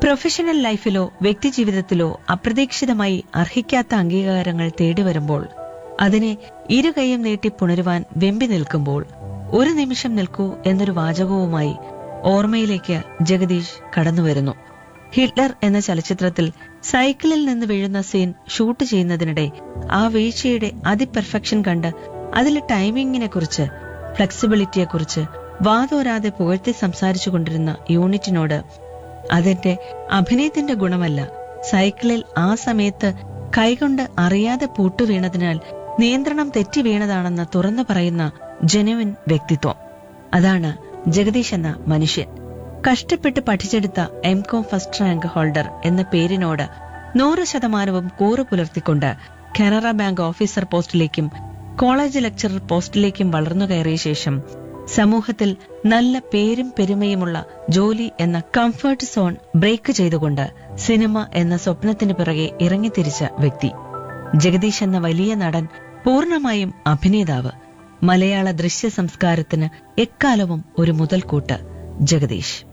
professional ലൈഫിലോ വ്യക്തിജീവിതത്തിലോ അപ്രതീക്ഷിതമായി അർഹിക്കാത്ത അംഗീകാരങ്ങൾ തേടി വരുമ്പോൾ അതിനെ ഇരുകൈയും നീട്ടി പുണരുവാൻ വെമ്പി നിൽക്കുമ്പോൾ ഒരു നിമിഷം നിൽക്കൂ എന്നൊരു വാചകവുമായി ഓർമ്മയിലേക്ക് ജഗദീഷ് കടന്നുവരുന്നു ഹിറ്റ്ലർ എന്ന ചലച്ചിത്രത്തിൽ സൈക്കിളിൽ നിന്ന് വീഴുന്ന സീൻ ഷൂട്ട് ചെയ്യുന്നതിനിടെ ആ വീഴ്ചയുടെ അതിപെർഫെക്ഷൻ കണ്ട് അതിലെ ടൈമിങ്ങിനെ കുറിച്ച് ഫ്ലെക്സിബിലിറ്റിയെ കുറിച്ച് വാതോരാതെ പുകഴ്ത്തി സംസാരിച്ചു കൊണ്ടിരുന്ന യൂണിറ്റിനോട് അതിന്റെ അഭിനയത്തിന്റെ ഗുണമല്ല സൈക്കിളിൽ ആ സമയത്ത് കൈകൊണ്ട് അറിയാതെ പൂട്ടു വീണതിനാൽ നിയന്ത്രണം തെറ്റി വീണതാണെന്ന് തുറന്നു പറയുന്ന ജനുവിൻ വ്യക്തിത്വം അതാണ് ജഗദീഷ് എന്ന മനുഷ്യൻ കഷ്ടപ്പെട്ട് പഠിച്ചെടുത്ത M com first rank holder എന്ന പേരിനോട് നൂറ് ശതമാനവും കൂറു പുലർത്തിക്കൊണ്ട് കാനറ ബാങ്ക് ഓഫീസർ പോസ്റ്റിലേക്കും കോളേജ് ലെക്ചറർ പോസ്റ്റിലേക്കും വളർന്നു കയറിയ ശേഷം സമൂഹത്തിൽ നല്ല പേരും പെരുമയുമുള്ള ജോലി എന്ന കംഫർട്ട് സോൺ ബ്രേക്ക് ചെയ്തുകൊണ്ട് സിനിമ എന്ന സ്വപ്നത്തിന് പിറകെ ഇറങ്ങിത്തിരിച്ച വ്യക്തി ജഗദീഷ് എന്ന വലിയ നടൻ പൂർണ്ണമായും അഭിനേതാവ് മലയാള ദൃശ്യ സംസ്കാരത്തിന് എക്കാലവും ഒരു മുതൽക്കൂട്ട് ജഗദീഷ്